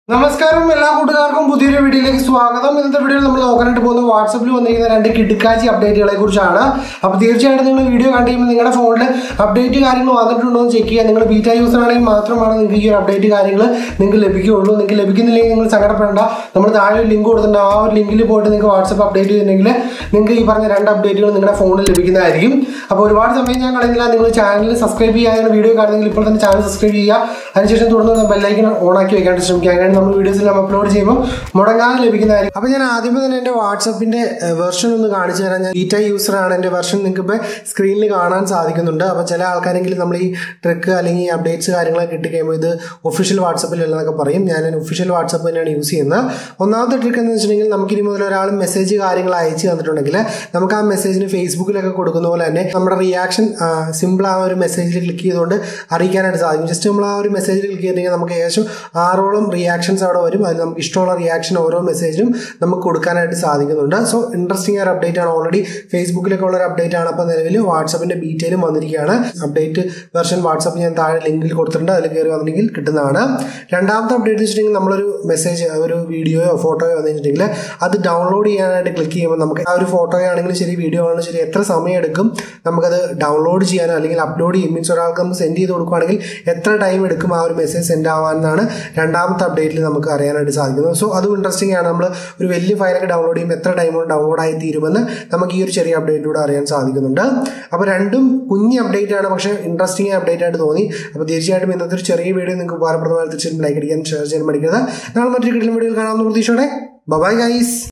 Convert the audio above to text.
നമസ്കാരം എല്ലാ കൂട്ടുകാർക്കും പുതിയൊരു വീഡിയോയിലേക്ക് സ്വാഗതം ഇന്നത്തെ വീഡിയോയിൽ നമ്മൾ നോക്കാനായിട്ട് പോകുന്നത് വാട്സപ്പിൽ വന്നിരിക്കുന്ന രണ്ട് കിടുക്കാച്ചി അപ്ഡേറ്റുകളെ കുറിച്ചാണ് അപ്പോൾ തീർച്ചയായിട്ടും നിങ്ങൾ വീഡിയോ കണ്ടു കഴിയുമ്പോൾ നിങ്ങളുടെ ഫോണിൽ അപ്ഡേറ്റ് കാര്യങ്ങൾ വന്നിട്ടുണ്ടോ എന്ന് ചെക്ക് ചെയ്യുക നിങ്ങൾ ബീറ്റ യൂസർ ആണെങ്കിൽ മാത്രമാണ് നിങ്ങൾക്ക് ഈ ഒരു അപ്ഡേറ്റ് കാര്യങ്ങൾ നിങ്ങൾക്ക് ലഭിക്കുകയുള്ളൂ നിങ്ങൾക്ക് ലഭിക്കുന്നില്ലെങ്കിൽ നിങ്ങൾ സങ്കടപ്പെടേണ്ട നമ്മൾ താഴെ ഒരു ലിങ്ക് കൊടുത്തിട്ടുണ്ട് ആ ഒരു ലിങ്കിൽ പോയിട്ട് നിങ്ങൾക്ക് വാട്സപ്പ് അപ്ഡേറ്റ് ചെയ്തിട്ടുണ്ടെങ്കിൽ നിങ്ങൾക്ക് ഈ പറഞ്ഞ രണ്ട് അപ്ഡേറ്റുകൾ നിങ്ങളുടെ ഫോണിൽ ലഭിക്കുന്നതായിരിക്കും അപ്പോൾ ഒരുപാട് സമയം ഞാൻ കളയുന്നില്ല നിങ്ങൾ ചാനൽ സബ്സ്ക്രൈബ് ചെയ്യാതെ വീഡിയോ കാണുന്നെങ്കിൽ ഇപ്പോൾ തന്നെ ചാനൽ സബ്സ്ക്രൈബ് ചെയ്യുക അതിനുശേഷം തുടർന്ന് ബെല്ലൈക്കൻ ഓൺ ആക്കി വെക്കാനായിട്ട് ശ്രമിക്കുക കാരണം നമ്മൾ വീഡിയോസ് എല്ലാം അപ്ലോഡ് ചെയ്യുമ്പോൾ മുടങ്ങാതെ ലഭിക്കുന്നതായിരിക്കും അപ്പോൾ ഞാൻ ആദ്യമേ തന്നെ എൻ്റെ വാട്സപ്പിൻ്റെ വെർഷൻ ഒന്ന് കാണിച്ചു തരാം ഞാൻ ബീറ്റ യൂസർ ആണ് എൻ്റെ വെർഷൻ നിങ്ങൾക്ക് ഇപ്പോൾ സ്ക്രീനിൽ കാണാൻ സാധിക്കുന്നുണ്ട് അപ്പോൾ ചില ആൾക്കാരെങ്കിലും നമ്മൾ ഈ ട്രിക്ക് അല്ലെങ്കിൽ ഈ അപ്ഡേറ്റ്സ് കാര്യങ്ങളൊക്കെ കിട്ടിക്കഴിയുമ്പോൾ ഇത് ഒഫീഷ്യൽ വാട്സപ്പിലല്ലെന്നൊക്കെ പറയും ഞാൻ ഒഫീഷ്യൽ വാട്സപ്പ് തന്നെയാണ് യൂസ് ചെയ്യുന്നത് ഒന്നാമത്തെ ട്രിക്ക് എന്ന് വെച്ചിട്ടുണ്ടെങ്കിൽ നമുക്ക് ഇനി മുതൽ ഒരാൾ മെസ്സേജ് കാര്യങ്ങൾ അയച്ചു തന്നിട്ടുണ്ടെങ്കിൽ നമുക്ക് ആ മെസ്സേജിന് ഫേസ്ബുക്കിലൊക്കെ കൊടുക്കുന്ന പോലെ തന്നെ നമ്മുടെ റിയാക്ഷൻ സിമ്പിൾ ആ ഒരു മെസ്സേജിൽ ക്ലിക്ക് ചെയ്തുകൊണ്ട് അറിയിക്കാനായിട്ട് സാധിക്കും ജസ്റ്റ് നമ്മൾ ആ ഒരു മെസ്സേജിൽ ക്ലിക്ക് ചെയ്തിട്ടുണ്ടെങ്കിൽ നമുക്ക് ഏകദേശം ആറോളം റിയാക്ഷൻസ് അവിടെ വരും അതിൽ നമുക്ക് ഇഷ്ടമുള്ള റിയാക്ഷൻ ഓരോ മെസ്സേജിനും നമുക്ക് കൊടുക്കാനായിട്ട് സാധിക്കുന്നുണ്ട് സോ ഇൻട്രസ്റ്റിംഗ് ഒരു അപ്ഡേറ്റ് ആണ് ഓൾറെഡി ഫേസ്ബുക്കിലൊക്കെ ഉള്ള ഒരു അപ്ഡേറ്റ് ആണ് അപ്പോൾ നിലവിൽ വാട്സപ്പിന്റെ ഡീറ്റെയിലും വന്നിരിക്കുകയാണ് അപ്ഡേറ്റ് വെർഷൻ വാട്സപ്പ് ഞാൻ താഴെ ലിങ്കിൽ കൊടുത്തിട്ടുണ്ട് അതിൽ കയറി വന്നിട്ടുണ്ടെങ്കിൽ കിട്ടുന്നതാണ് രണ്ടാമത്തെ അപ്ഡേറ്റ് വെച്ചിട്ടുണ്ടെങ്കിൽ നമ്മളൊരു മെസ്സേജ് ഒരു വീഡിയോയോ ഫോട്ടോയോ വന്നിട്ടുണ്ടെങ്കിൽ അത് ഡൗൺലോഡ് ചെയ്യാനായിട്ട് ക്ലിക്ക് ചെയ്യുമ്പോൾ നമുക്ക് ആ ഒരു ഫോട്ടോയോ ആണെങ്കിലും ശരി വീഡിയോ ആണെങ്കിലും ശരി എത്ര സമയം എടുക്കും നമുക്കത് ഡൗൺലോഡ് ചെയ്യാനോ അല്ലെങ്കിൽ അപ്ലോഡ് ചെയ്യും മീൻസ് ഒരാൾക്ക് നമുക്ക് സെൻഡ് ചെയ്ത് കൊടുക്കുകയാണെങ്കിൽ എത്ര ടൈം എടുക്കും ആ ഒരു മെസ്സേജ് സെൻഡ് ആവാമെന്നാണ് രണ്ടാമത്തെ അപ്ഡേറ്റിൽ നമുക്ക് അറിയാനായിട്ട് സാധിക്കുന്നത് സോ അതും ഇൻട്രസ്റ്റിംഗ് ആണ് നമ്മൾ ഒരു വലിയ ഫയലൊക്കെ ഡൗൺലോഡ് ചെയ്യുമ്പോൾ എത്ര ടൈം കൊണ്ട് ഡൗൺലോഡ് ആയി തീരുമെന്ന് നമുക്ക് ഈ ഒരു ചെറിയ അപ്ഡേറ്റിലൂടെ അറിയാൻ സാധിക്കുന്നുണ്ട് അപ്പോൾ രണ്ടും കുഞ്ഞ് അപ്ഡേറ്റ് ആണ് പക്ഷേ ഇൻട്രസ്റ്റിംഗ് അപ്ഡേറ്റ് ആയിട്ട് തോന്നി അപ്പോൾ തീർച്ചയായിട്ടും ഇന്നത്തെ ഒരു ചെറിയ വീഡിയോ നിങ്ങൾക്ക് ഉപകാരപ്രദമായി തീർച്ചയായിട്ടും ലൈക്ക് അടിക്കാൻ ഷെയർ ചെയ്യാൻ പഠിക്കുന്നത് നാളെ മറ്റൊരു കിട്ടുന്ന വീഡിയോയിൽ കാണാമെന്ന് പ്രതീക്ഷയോടെ ബൈ ഗൈസ്